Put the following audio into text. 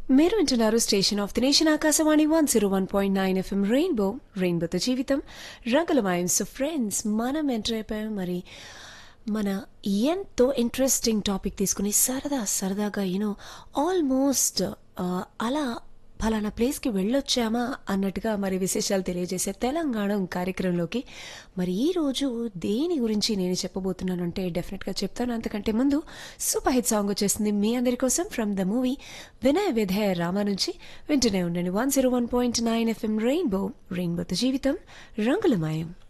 మీరు వింటున్నారు station of the nation Akashvani one zero one point nine FM rainbow రెయిన్బోతో జీవితం రంగులమాయం సో ఫ్రెండ్స్ మనం ఎంటర్ అయిపోయాం మరి మన ఎంతో ఇంట్రెస్టింగ్ టాపిక్ తీసుకుని సరదా సరదాగా యూనో ఆల్మోస్ట్ అలా ఫలానా ప్లేస్కి వెళ్ళొచ్చామా అన్నట్టుగా మరి విశేషాలు తెలియజేసే తెలంగాణ కార్యక్రమంలోకి మరి ఈరోజు దేని గురించి నేను చెప్పబోతున్నానంటే డెఫినెట్గా చెప్తాను అంతకంటే ముందు సూపర్ హిట్ సాంగ్ వచ్చేసింది మీ అందరి కోసం ఫ్రమ్ ద మూవీ వినయ విధేయ రామ నుంచి వింటూనే ఉండండి one zero one point nine FM rainbow రెయిన్బోతో జీవితం రంగులమయం